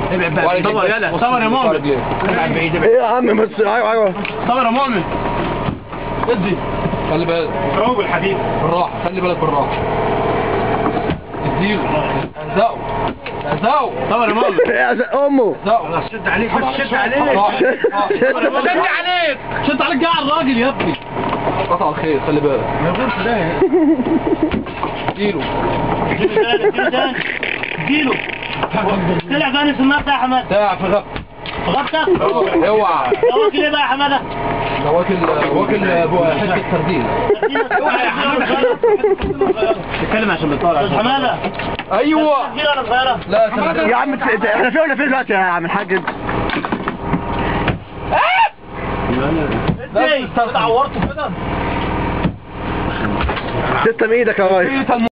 ابعد بقى صور يلا صور يا مؤمن ابعد بعيد ابعد ايه يا عم بس ايوه ايوه صور يا مؤمن ادي خلي بالك روق الحبيب بالراحه خلي بالك بالراحه اديله اهزقه اهزقه صور يا مؤمن يا ز- امه اهزقه شد عليك شد عليك بالراحة. شد عليك شد عليك جاع الراجل يا ابني قطع الخير خلي بالك ما يغورش ده اديله اديله طلع فاني في المبدا يا حماد بتاع في غف غطى اوعى ده واكل ايه بقى يا حماده؟ ده واكل واكل ابو حته سردين اتكلم عشان بتطلع استاذ حماده ايوه كبيره ولا صغيره؟ لا سردين يا عم ت- ت- احنا فين ولا فين دلوقتي يا عم الحاج انت ازاي؟ اتعورت كده تسلم ايدك يا راجل ايه